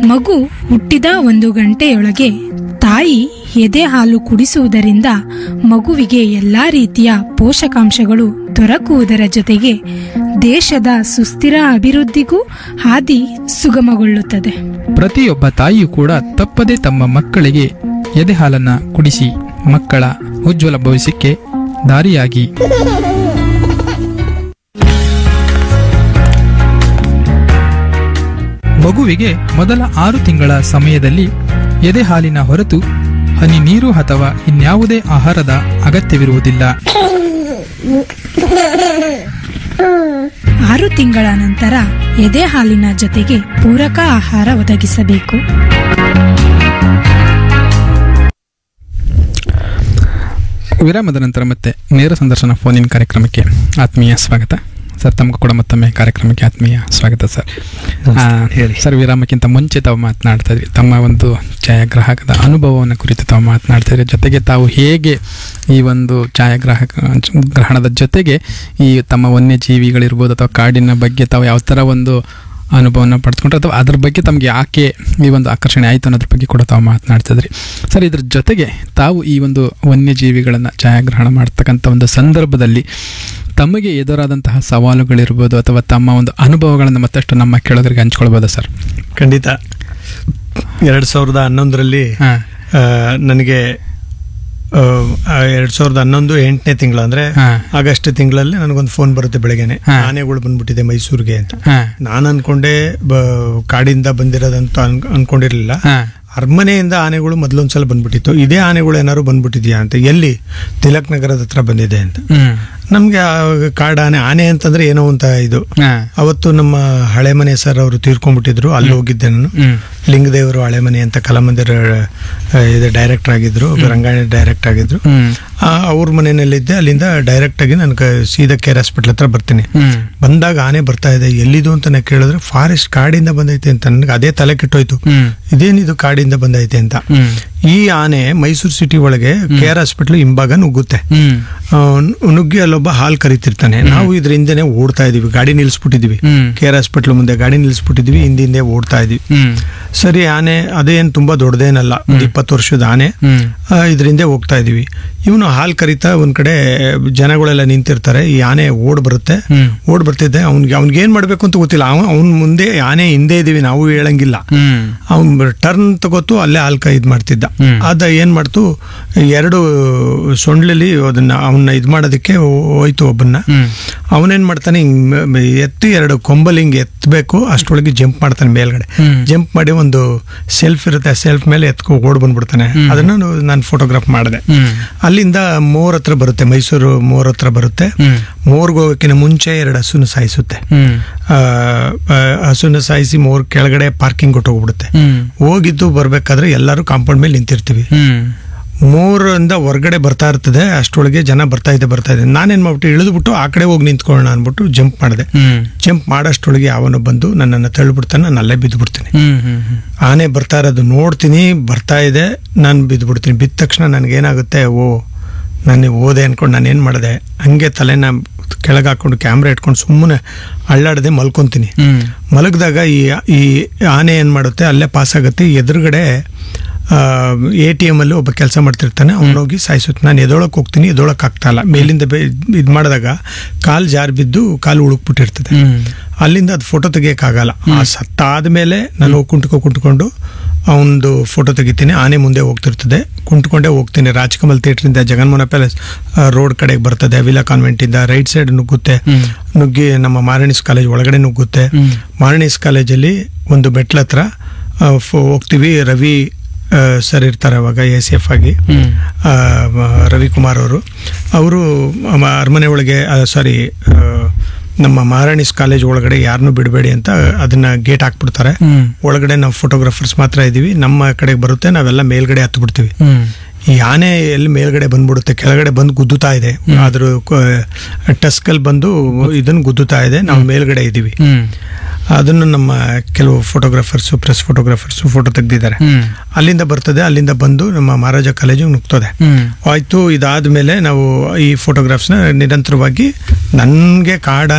ಮಗು ಹುಟ್ಟಿದ ಒಂದು ಗಂಟೆಯೊಳಗೆ ತಾಯಿ ಎದೆ ಹಾಲು ಕುಡಿಸುವುದರಿಂದ ಮಗುವಿಗೆ ಎಲ್ಲಾ ರೀತಿಯ ಪೋಷಕಾಂಶಗಳು ದೊರಕುವುದರ ಜೊತೆಗೆ ದೇಶದ ಸುಸ್ಥಿರ ಅಭಿವೃದ್ಧಿಗೂ ಹಾದಿ ಸುಗಮಗೊಳ್ಳುತ್ತದೆ ಪ್ರತಿಯೊಬ್ಬ ತಾಯಿಯೂ ಕೂಡ ತಪ್ಪದೆ ತಮ್ಮ ಮಕ್ಕಳಿಗೆ ಎದೆ ಹಾಲನ್ನ ಕುಡಿಸಿ ಮಕ್ಕಳ ಉಜ್ವಲ ಭವಿಷ್ಯಕ್ಕೆ ದಾರಿಯಾಗಿ ಮಗುವಿಗೆ ಮೊದಲ ಆರು ತಿಂಗಳ ಸಮಯದಲ್ಲಿ ಎದೆ ಹಾಲಿನ ಹೊರತು ಹನಿ ನೀರು ಅಥವಾ ಇನ್ಯಾವುದೇ ಆಹಾರದ ಅಗತ್ಯವಿರುವುದಿಲ್ಲ ಆರು ತಿಂಗಳ ನಂತರ ಎದೆ ಹಾಲಿನ ಜೊತೆಗೆ ಪೂರಕ ಆಹಾರ ಒದಗಿಸಬೇಕು ವಿರಾಮದ ನಂತರ ಮತ್ತೆ ನೇರ ಸಂದರ್ಶನ ಫೋನಿನ ಕಾರ್ಯಕ್ರಮಕ್ಕೆ ಆತ್ಮೀಯ ಸ್ವಾಗತ ಸರ್ ತಮಗೂ ಕೂಡ ಮತ್ತೊಮ್ಮೆ ಕಾರ್ಯಕ್ರಮಕ್ಕೆ ಆತ್ಮೀಯ ಸ್ವಾಗತ ಸರ್ ಆ, ಹೇಳಿ. ಸರ್ ವಿರಾಮಕ್ಕಿಂತ ಮುಂಚೆ ತಾವು ಮಾತನಾಡ್ತಾ ಇದ್ರಿ ತಮ್ಮ ಒಂದು ಛಾಯಾಗ್ರಾಹಕದ ಅನುಭವವನ್ನು ಕುರಿತು ತಾವು ಮಾತನಾಡ್ತಾ ಇದ್ರಿ ಜೊತೆಗೆ ತಾವು ಹೇಗೆ ಈ ಒಂದು ಛಾಯಾಗ್ರಾಹಕ ಗ್ರಹಣದ ಜೊತೆಗೆ ಈ ತಮ್ಮ ವನ್ಯಜೀವಿಗಳಿರ್ಬೋದು ಅಥವಾ ಕಾಡಿನ ಬಗ್ಗೆ ತಾವು ಯಾವ ಥರ ಒಂದು ಅನುಭವನ ಪಡೆದುಕೊಂಡ್ರೆ ಅಥವಾ ಅದ್ರ ಬಗ್ಗೆ ತಮಗೆ ಯಾಕೆ ಈ ಒಂದು ಆಕರ್ಷಣೆ ಆಯಿತು ಅನ್ನೋದ್ರ ಬಗ್ಗೆ ಕೂಡ ತಾವು ಮಾತನಾಡ್ತಿದ್ರಿ ಸರ್ ಇದ್ರ ಜೊತೆಗೆ ತಾವು ಈ ಒಂದು ವನ್ಯಜೀವಿಗಳನ್ನು ಛಾಯಾಗ್ರಹಣ ಮಾಡ್ತಕ್ಕಂಥ ಒಂದು ಸಂದರ್ಭದಲ್ಲಿ ತಮಗೆ ಎದುರಾದಂತಹ ಸವಾಲುಗಳಿರ್ಬೋದು ಅಥವಾ ತಮ್ಮ ಒಂದು ಅನುಭವಗಳನ್ನು ಮತ್ತಷ್ಟು ನಮ್ಮ ಕೇಳೋದ್ರಿಗೆ ಹಂಚ್ಕೊಳ್ಬೋದಾ ಸರ್ ಖಂಡಿತ ಎರಡು ಸಾವಿರದ ಹನ್ನೊಂದರಲ್ಲಿ ಹಾಂ ಆ, ನನಗೆ ಎರಡು ಸಾವಿರದ ಹನ್ನೊಂದು ಎಂಟನೇ ತಿಂಗಳು ಅಂದ್ರೆ ಹಾಂ ಆಗಸ್ಟ್ ತಿಂಗಳಲ್ಲಿ ನನಗೊಂದು ಫೋನ್ ಬರುತ್ತೆ ಬೆಳಗ್ಗೆನೆ ಹಾ. ಆನೆಗಳು ಬಂದ್ಬಿಟ್ಟಿದೆ ಮೈಸೂರಿಗೆ ಅಂತ ಹಾಂ ನಾನು ಅನ್ಕೊಂಡೆ ಬ- ಕಾಡಿಂದ ಬಂದಿರೋದಂತ ಅನ್- ಅನ್ಕೊಂಡಿರ್ಲಿಲ್ಲ ಹಾಂ ಅರಮನೆಯಿಂದ ಆನೆಗಳು ಮೊದಲೊಂದ್ಸಲ ಬಂದ್ಬಿಟ್ಟಿತ್ತು ಇದೇ ಆನೆಗಳು ಏನಾದ್ರು ಬಂದ್ಬಿಟ್ಟಿದ್ಯಾ ಅಂತ ಎಲ್ಲಿ ತಿಲಕ್ ನಗರದ ಹತ್ರ ಬಂದಿದೆ ಅಂತ ಹ್ಞೂ ನಮ್ಗೆ ಆ ಕಾಡಾನೆ ಆನೆ ಅಂತಂದ್ರೆ ಏನೋ ಅಂತ ಇದು ಹಾಂ ಅವತ್ತು ನಮ್ಮ ಹಳೆ ಮನೆ ಸರ್ ಅವರು ತೀರ್ಕೊಂಡ್ಬಿಟ್ಟಿದ್ರು ಅಲ್ಲಿ ಹೋಗಿದ್ದೆ ನಾನು ಹ್ಞೂ ಲಿಂಗದೇವರು ಹಳೆ ಮನೆ ಅಂತ ಕಲಾಮಂದಿರ ಆ, ಇದು ಡೈರೆಕ್ಟರ್ ಆಗಿದ್ರು ರಂಗಾಯಣ ಡೈರೆಕ್ಟ್ ಆಗಿದ್ರು ಹ್ಞೂ ಆ, ಅವ್ರ ಮನೆಯಲ್ಲಿದ್ದೆ ಅಲ್ಲಿಂದ ಡೈರೆಕ್ಟ್ ಆಗಿ ನಾನು ಕ- ಸೀದಾ ಕೇರ್ ಹಾಸ್ಪಿಟ್ಲ್ ಹತ್ರ ಬರ್ತೀನಿ ಹ್ಞೂ ಬಂದಾಗ ಆನೆ ಬರ್ತಾ ಇದೆ ಎಲ್ಲಿದು ಅಂತ ನಾ ಕೇಳಿದ್ರೆ ಫಾರೆಸ್ಟ್ ಕಾಡಿಂದ ಬಂದೈತೆ ಅಂತ ನನಗೆ ಅದೇ ತಲೆ ಕೆಟ್ಟೋಯ್ತು ಹ್ಞೂ ಇದೇನಿದು ಕಾಡಿಂದ ಬಂದೈತೆ ಅಂತ ಹ್ಞೂ ಈ ಆನೆ ಮೈಸೂರು ಸಿಟಿ ಒಳಗೆ ಕೇರ್ ಹಾಸ್ಪಿಟ್ಲ್ ಹಿಂಭಾಗ ನುಗ್ಗುತ್ತೆ ಹ್ಞೂ ಆ, ನು- ನುಗ್ಗಿ ಅಲ್ಲೊಬ್ಬ ಹಾಲ್ ಕರಿತಿರ್ತಾನೆ ನಾವು ಇದ್ರ ಹಿಂದೆನೆ ಓಡ್ತಾ ಇದೀವಿ ಗಾಡಿ ನಿಲ್ಸ್ಬಿಟ್ಟಿದೀವಿ ಹ್ಮ್. ಕೇರ್ ಹಾಸ್ಪಿಟ್ಲ್ ಮುಂದೆ ಗಾಡಿ ನಿಲ್ಸ್ಬಿಟ್ಟಿದೀವಿ ಹಿಂದಿಂದೆ ಓಡ್ತಾ ಇದೀವಿ ಹ್ಞೂ ಸರಿ ಆನೆ ಅದೇನು ತುಂಬಾ ದೊಡ್ಡದೇನಲ್ಲ ಒಂದು ಇಪ್ಪತ್ತು ವರ್ಷದ ಆನೆ ಹ್ಞೂ ಇದರಿಂದ ಹೋಗ್ತಾ ಇದೀವಿ ಇವನು ಹಾಲ್ ಕರಿತಾ ಒಂದ್ ಕಡೆ ಜನಗಳೆಲ್ಲ ನಿಂತಿರ್ತಾರೆ ಈ ಆನೆ ಓಡ್ ಬರುತ್ತೆ ಹ್ಞೂ ಓಡ್ ಬರ್ತಿದ್ದೆ ಅವ್ನಿಗೆ ಅವ್ನಿಗೆ ಏನ್ ಮಾಡ್ಬೇಕು ಅಂತ ಗೊತ್ತಿಲ್ಲ ಅವ ಅವ್ನ ಮುಂದೆ ಆನೆ ಹಿಂದೆ ಇದೀವಿ ನಾವು ಹೇಳಂಗಿಲ್ಲ ಹ್ಞೂ ಅವ್ನ್ ಟರ್ನ್ ತಗೋತು ಅಲ್ಲೇ ಹಾಲ್ ಇದ್ ಮಾಡ್ತಿದ್ದ ಹ್ಮ್. ಅದ ಏನ್ ಮಾಡ್ತು ಎರಡು ಸೊಂಡ್ಲಲ್ಲಿ ಅದನ್ನ ಅವನ್ನ ಇದ್ ಮಾಡೋದಕ್ಕೆ ಹೋಯ್ತು ಒಬ್ಬನ್ನ ಹ್ಞೂ ಅವನೇನ್ ಮಾಡ್ತಾನೆ ಹಿಂಗ್ ಮ- ಮ- ಎತ್ತಿ ಎರಡು ಕೊಂಬಲ್ ಹಿಂಗ್ ಎತ್ತಬೇಕು ಅಷ್ಟೊಳಗೆ ಜಂಪ್ ಮಾಡ್ತಾನೆ ಮೇಲ್ಗಡೆ ಹ್ಮ್. ಜಂಪ್ ಮಾಡಿ ಒಂದು ಸೆಲ್ಫ್ ಇರುತ್ತೆ ಸೆಲ್ಫ್ ಮೇಲೆ ಎತ್ಕೊ ಓಡ್ ಬಂದ್ಬಿಡ್ತಾನೆ ಅದನ್ನ ನಾನು ಫೋಟೋಗ್ರಾಫ್ ಮಾಡಿದೆ ಹ್ಞೂ ಅಲ್ಲಿಂದ ಮೋರ್ ಹತ್ರ ಬರುತ್ತೆ ಮೈಸೂರು ಮೋರ್ ಹತ್ರ ಬರುತ್ತೆ ಹ್ಞೂ ಮೋರ್ಗೆ ಹೋಗೋಕ್ಕಿಂತ ಮುಂಚೆ ಎರಡು ಹಸುನ ಸಾಯಿಸುತ್ತೆ ಹ್ಞೂ ಆ, ಆ, ಹಸುನ ಸಾಯಿಸಿ ಮೋರ್ ಕೆಳಗಡೆ ಪಾರ್ಕಿಂಗ್ ಕೊಟ್ಟೋಗ್ಬಿಡುತ್ತೆ ಹ್ಞೂ ಹೋಗಿದ್ದು ಬರ್ಬೇಕಾದ್ರೆ ಎಲ್ಲರೂ ಕಾಂಪೌಂಡ್ ಮೇಲೆ ನಿಂತಿರ್ತೀವಿ ಹ್ಞೂ ಮೂರಿಂದ ಹೊರಗಡೆ ಬರ್ತಾ ಇರ್ತದೆ ಅಷ್ಟೊಳಗೆ ಜನ ಬರ್ತಾ ಇದೆ ಬರ್ತಾ ಇದೆ ನಾನೇನ್ ಮಾಡ್ಬಿಟ್ಟು ಇಳಿದ್ಬಿಟ್ಟು ಆ ಕಡೆ ಹೋಗಿ ನಿಂತ್ಕೊಳ್ಳೋಣ ಅನ್ಬಿಟ್ಟು ಜಂಪ್ ಮಾಡಿದೆ ಹ್ಞೂ ಜಂಪ್ ಮಾಡೋಷ್ಟೊಳಗೆ ಅವನು ಬಂದು ನನ್ನನ್ನು ತಳ್ಳಿಬಿಡ್ತಾನೆ ನಾನು ಅಲ್ಲೇ ಬಿದ್ದು ಬಿಡ್ತೀನಿ ಹ್ಞೂ ಹ್ಞೂ ಹ್ಞೂ ಆನೆ ಬರ್ತಾ ಇರೋದು ನೋಡ್ತೀನಿ ಬರ್ತಾ ಇದೆ ನಾನು ಬಿದ್ದು ಬಿಡ್ತೀನಿ ಬಿದ್ದ ತಕ್ಷಣ ನನಗೇನಾಗುತ್ತೆ ಓ ನಾನು ಓದೆ ಅನ್ಕೊಂಡು ನಾನು ಏನು ಮಾಡಿದೆ ಹಂಗೆ ತಲೆನ ಕೆಳಗೆ ಹಾಕೊಂಡು ಕ್ಯಾಮ್ರಾ ಇಟ್ಕೊಂಡು ಸುಮ್ಮನೆ ಅಳ್ಳಾಡದೆ ಮಲ್ಕೊಂತೀನಿ ಹ್ಞೂ ಮಲಗಿದಾಗ ಈ ಈ ಆನೆ ಏನು ಮಾಡುತ್ತೆ ಅಲ್ಲೇ ಪಾಸ್ ಆಗುತ್ತೆ ಎದುರುಗಡೆ ಎ ಟಿ ಎಮ್ ಅಲ್ಲಿ ಒಬ್ಬ ಕೆಲಸ ಮಾಡ್ತಿರ್ತಾನೆ ಅವನೋಗಿ ಸಾಯಿಸುತ್ತೆ ನಾನು ಎದೊಳಕ್ಕೆ ಹೋಗ್ತೀನಿ ಎದೊಳಕ್ಕೆ ಆಗ್ತಾ ಇಲ್ಲ ಮೇಲಿಂದ ಇದು ಮಾಡಿದಾಗ ಕಾಲು ಜಾರು ಬಿದ್ದು ಕಾಲು ಉಳುಕ್ಬಿಟ್ಟಿರ್ತದೆ ಹ್ಞೂ ಅಲ್ಲಿಂದ ಅದು ಫೋಟೋ ತೆಗಿಯೋಕ್ಕಾಗಲ್ಲ ಆ ಸತ್ತಾದ್ಮೇಲೆ ನಾನು ಹೋಗಿ ಕುಂಟ್ಕೊ ಕುಂಟ್ಕೊಂಡು ಅವನದು ಫೋಟೋ ತೆಗಿತೀನಿ ಆನೆ ಮುಂದೆ ಹೋಗ್ತಿರ್ತದೆ ಕುಂಟ್ಕೊಂಡೇ ಹೋಗ್ತೀನಿ ರಾಜ್ಕಮಲ್ ಥಿಯೇಟ್ರಿಂದ ಜಗನ್ಮೋಹನ ಪ್ಯಾಲೇಸ್ ರೋಡ್ ಕಡೆಗೆ ಬರ್ತದೆ ವಿಲಾ ಕಾನ್ವೆಂಟಿಂದ ರೈಟ್ ಸೈಡ್ ನುಗ್ಗುತ್ತೆ ಹ್ಮ್. ನುಗ್ಗಿ ನಮ್ಮ ಮಾರಣಿಸ್ ಕಾಲೇಜ್ ಒಳಗಡೆ ನುಗ್ಗುತ್ತೆ ಹ್ಮ್. ಮಾರಣಿಸ್ ಕಾಲೇಜಲ್ಲಿ ಒಂದು ಮೆಟ್ಲ ಹತ್ರ ಆ, ಫೋ- ಹೋಗ್ತೀವಿ ರವಿ ಆ, ಸರ್ ಇರ್ತಾರೆ ಅವಾಗ ಎ ಸಿ ಎಫ್ ಆಗಿ ಹ್ಞೂ ಆ, ಮ- ರವಿಕುಮಾರ್ ಅವರು ಅವರು ಅರಮನೆ ಒಳಗೆ ಸಾರಿ ನಮ್ಮ ಮಹಾರಾಣಿಸ್ ಕಾಲೇಜ್ ಒಳಗಡೆ ಯಾರನ್ನೂ ಬಿಡಬೇಡಿ ಅಂತ ಅದನ್ನ ಗೇಟ್ ಹಾಕ್ಬಿಡ್ತಾರೆ ಹ್ಞೂ ಒಳಗಡೆ ನಾವು ಫೋಟೋಗ್ರಾಫರ್ಸ್ ಮಾತ್ರ ಇದೀವಿ ನಮ್ಮ ಕಡೆಗೆ ಬರುತ್ತೆ ನಾವೆಲ್ಲ ಮೇಲ್ಗಡೆ ಹತ್ತು ಬಿಡ್ತೀವಿ ಹ್ಞೂ ಈ ಆನೆ ಎಲ್ಲಿ ಮೇಲ್ಗಡೆ ಬಂದ್ಬಿಡುತ್ತೆ ಕೆಳಗಡೆ ಬಂದು ಗುದ್ದುತ್ತಾ ಇದೆ ಅದ್ರ ಟಸ್ಕಲ್ ಬಂದು ಇದನ್ನ ಗುದ್ದುತ್ತಾ ಇದೆ ನಾವು ಮೇಲ್ಗಡೆ ಇದೀವಿ ಹ್ಞೂ ಅದನ್ನು ನಮ್ಮ ಕೆಲವು ಫೋಟೋಗ್ರಾಫರ್ಸು ಪ್ರೆಸ್ ಫೋಟೋಗ್ರಾಫರ್ಸು ಫೋಟೋ ತೆಗ್ದಿದ್ದಾರೆ ಹ್ಞೂ ಅಲ್ಲಿಂದ ಬರ್ತದೆ ಅಲ್ಲಿಂದ ಬಂದು ನಮ್ಮ ಮಹಾರಾಜ ಕಾಲೇಜಿಗೆ ನುಗ್ತದೆ ಹ್ಞೂ ಆಯ್ತು ಇದಾದ್ಮೇಲೆ ನಾವು ಈ ಫೋಟೋಗ್ರಾಫ್ಸ್ನ ನಿರಂತರವಾಗಿ ನನಗೆ ಕಾಡ